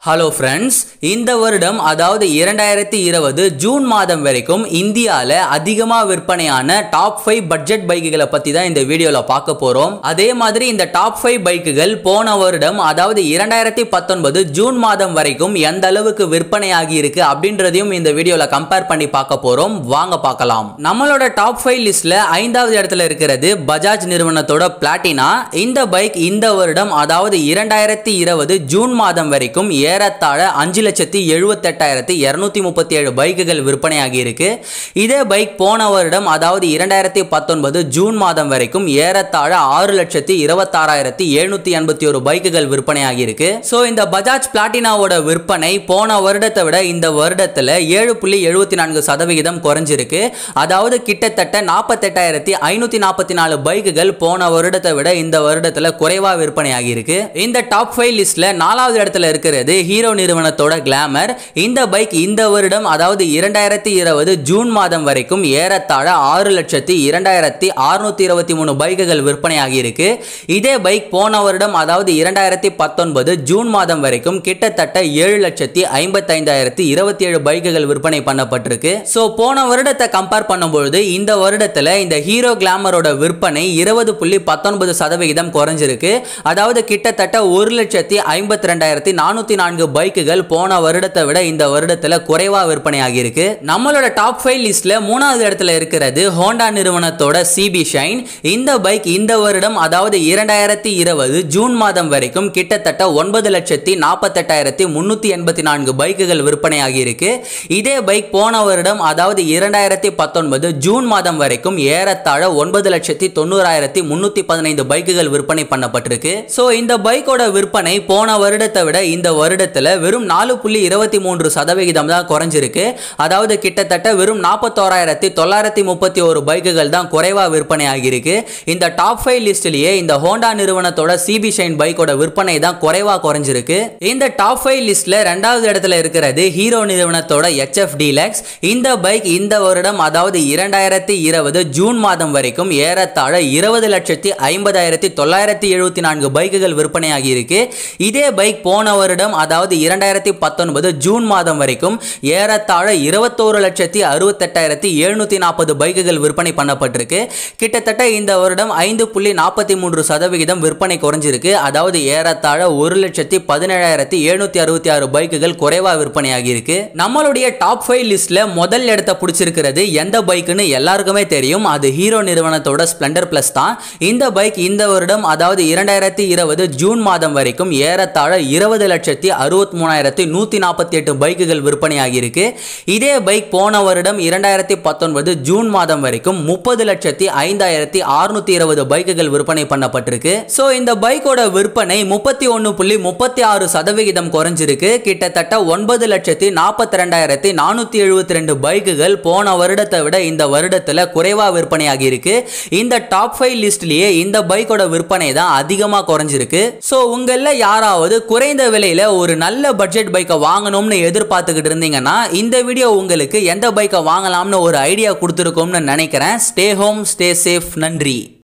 hello friends இந்த வருடம் அதாவது இரண்டாயிரத்தி இருபது ஜூன் மாதம் வரைக்கும் இந்தியாவில் அதிகமாக விற்பனையான டாப் ஃபைவ் பட்ஜெட் பைக்குகளை பற்றி தான் இந்த வீடியோவில் பார்க்க போகிறோம் அதே மாதிரி இந்த டாப் ஃபைவ் பைக்குகள் போன வருடம் அதாவது இரண்டாயிரத்தி பத்தொன்பது ஜூன் மாதம் வரைக்கும் எந்த அளவுக்கு விற்பனையாகி இருக்கு அப்படின்றதையும் இந்த வீடியோவில் கம்பேர் பண்ணி பார்க்க போகிறோம் வாங்க பார்க்கலாம் நம்மளோட டாப் ஃபைவ் லிஸ்ட்டில் ஐந்தாவது இடத்துல இருக்கிறது பஜாஜ் நிறுவனத்தோட பிளாட்டினா இந்த பைக் இந்த வருடம் அதாவது இரண்டாயிரத்தி இருபது ஜூன் மாதம் வரைக்கும் ஏறத்தாழ அஞ்சு லட்சத்தி எழுபத்தெட்டாயிரத்தி இரநூத்தி முப்பத்தி ஏழு பைக்குகள் விற்பனையாகி இருக்கு இதே பைக் போன வருடம் அதாவது இரண்டாயிரத்தி பத்தொன்பது ஜூன் மாதம் வரைக்கும் ஏறத்தாழ ஆறு லட்சத்தி இருபத்தாறாயிரத்தி எழுநூத்தி எண்பத்தி ஒரு பைக்குகள் விற்பனையாகி இருக்கு ஸோ இந்த பஜாஜ் பிளாட்டினாவோட விற்பனை போன வருடத்தை விட இந்த வருடத்துல ஏழு புள்ளி எழுபத்தி நான்கு சதவிகிதம் குறைஞ்சிருக்கு அதாவது கிட்டத்தட்ட நாற்பத்தெட்டாயிரத்தி ஐநூத்தி நாற்பத்தி நாலு பைக்குகள் போன வருடத்தை விட இந்த வருடத்துல குறைவா விற்பனையாகி இருக்கு இந்த டாப் ஃபைவ் லிஸ்ட்ல நாலாவது இடத்துல இருக்கிறது ஹீரோ நிறுவனத்தோட கிளாமர் இந்த பைக் இந்த வருடம் அதாவது இரண்டாயிரத்தி இருபது ஜூன் மாதம் வரைக்கும் ஏறத்தாழ ஆறு லட்சத்தி இரண்டாயிரத்தி அறுநூத்தி இருபத்தி மூணு பைக்குகள் விற்பனையாகி இருக்கு இதே பைக் போன வருடம் அதாவது இரண்டாயிரத்தி பத்தொன்பது ஜூன் மாதம் வரைக்கும் கிட்டத்தட்ட ஏழு லட்சத்தி ஐம்பத்தைந்தாயிரத்தி இருபத்தி ஏழு பைக்குகள் விற்பனை பண்ணப்பட்டிருக்கு ஸோ போன வருடத்தை கம்பேர் பண்ணும்பொழுது இந்த வருடத்துல இந்த ஹீரோ கிளாமரோட விற்பனை இருபது புள்ளி பத்தொன்பது சதவிகிதம் குறைஞ்சிருக்கு அதாவது கிட்டத்தட்ட ஒரு லட்சத்தி ஐம்பத்தி ரெண்டாயிரத்தி நானூத்தி நான்கு பைக்குகள் போன வருடத்தை விட இந்த வருடத்துல குறைவா விற்பனை ஆகியிருக்கு நம்மளோட டாப் ஃபைவ் லிஸ்ட்ல மூணாவது இடத்துல இருக்கிறது ஹோண்டா நிறுவனத்தோட சிபி ஷைன் இந்த பைக் இந்த வருடம் அதாவது இரண்டாயிரத்தி இருபது ஜூன் மாதம் வரைக்கும் கிட்டத்தட்ட ஒன்பது லட்சத்தி நாற்பத்தெட்டாயிரத்தி முன்னூத்தி எண்பத்தி நான்கு பைக்குகள் விற்பனை ஆகியிருக்கு இதே பைக் போன வருடம் அதாவது இரண்டாயிரத்தி பத்தொன்பது ஜூன் மாதம் வரைக்கும் ஏறத்தாழ ஒன்பது லட்சத்தி தொண்ணூறாயிரத்தி முன்னூத்தி பதினைந்து பைக்குகள் விற்பனை பண்ணப்பட்டிருக்கு ஸோ இந்த பைக்கோட விற்பனை போன வருடத்தை விட இந்த வருடத்துல வெறும் நாலு புள்ளி இருபத்தி மூன்று சதவிகிதம் தான் குறைஞ்சிருக்கு அதாவது கிட்டத்தட்ட வெறும் நாற்பத்தோராயிரத்தி தொள்ளாயிரத்தி முப்பத்தி ஒரு பைக்குகள் தான் குறைவா விற்பனை ஆகியிருக்கு இந்த டாப் ஃபைவ் லிஸ்ட்லயே இந்த ஹோண்டா நிறுவனத்தோட சிபி ஷைன் பைக்கோட விற்பனை தான் குறைவா குறைஞ்சிருக்கு இந்த டாப் ஃபைவ் லிஸ்ட்ல ரெண்டாவது இடத்துல இருக்கிறது ஹீரோ நிறுவனத்தோட எச்எஃப் டீலக்ஸ் இந்த பைக் இந்த வருடம் அதாவது இரண்டாயிரத்தி இருபது ஜூன் மாதம் வரைக்கும் ஏறத்தாழ இருபது லட்சத்தி ஐம்பதாயிரத்தி தொள்ளாயிரத்தி எழுபத்தி நான்கு பைக்குகள் விற்பனையாகி இருக்கு இதே பைக் போன வருடம் அதாவது இரண்டாயிரத்தி பத்தொன்பது ஜூன் மாதம் வரைக்கும் ஏறத்தாழ இருபத்தோரு லட்சத்தி அறுபத்தெட்டாயிரத்தி எழுநூத்தி நாற்பது பைக்குகள் விற்பனை பண்ணப்பட்டிருக்கு கிட்டத்தட்ட இந்த வருடம் ஐந்து புள்ளி நாற்பத்தி மூன்று சதவிகிதம் விற்பனை குறைஞ்சிருக்கு அதாவது ஏறத்தாழ ஒரு லட்சத்தி பதினேழாயிரத்தி எழுநூத்தி அறுபத்தி ஆறு பைக்குகள் குறைவா விற்பனையாகி இருக்கு நம்மளுடைய டாப் ஃபைவ் லிஸ்ட்ல முதல் இடத்தை பிடிச்சிருக்கிறது எந்த பைக்குன்னு எல்லாருக்குமே தெரியும் அது ஹீரோ நிறுவனத்தோட ஸ்ப்ளெண்டர் பிளஸ் தான் இந்த பைக் இந்த வருடம் அதாவது இரண்டாயிரத்தி இருபது ஜூன் மாதம் வரைக்கும் ஏறத்தாழ இருபது லட்சத்தி அறுபத்தி மூணாயிரத்தி நூற்றி நாற்பத்தி எட்டு பைக்குகள் விற்பனையாகி இருக்கு இதே பைக் போன வருடம் இரண்டாயிரத்தி பத்தொன்பது ஜூன் மாதம் வரைக்கும் முப்பது லட்சத்தி ஐந்தாயிரத்தி அறுநூத்தி இருபது பைக்குகள் விற்பனை பண்ணப்பட்டிருக்கு ஸோ இந்த பைக்கோட விற்பனை முப்பத்தி ஒன்று புள்ளி முப்பத்தி ஆறு சதவிகிதம் குறைஞ்சிருக்கு கிட்டத்தட்ட ஒன்பது லட்சத்தி நாற்பத்தி ரெண்டாயிரத்தி நானூற்றி எழுபத்தி ரெண்டு பைக்குகள் போன வருடத்தை விட இந்த வருடத்தில் குறைவாக விற்பனையாகி இருக்கு இந்த டாப் ஃபைவ் லிஸ்ட்லயே இந்த பைக்கோட விற்பனை தான் அதிகமாக குறைஞ்சிருக்கு ஸோ உங்களில் யாராவது குறைந்த விலையில் ஒரு நல்ல பட்ஜெட் பைக்கை வாங்கணும்னு எதிர்பார்த்துக்கிட்டு இருந்தீங்கன்னா இந்த வீடியோ உங்களுக்கு எந்த பைக்கை வாங்கலாம்னு ஒரு ஐடியா கொடுத்துருக்கோம்னு நினைக்கிறேன் ஸ்டே ஹோம் ஸ்டே சேஃப் நன்றி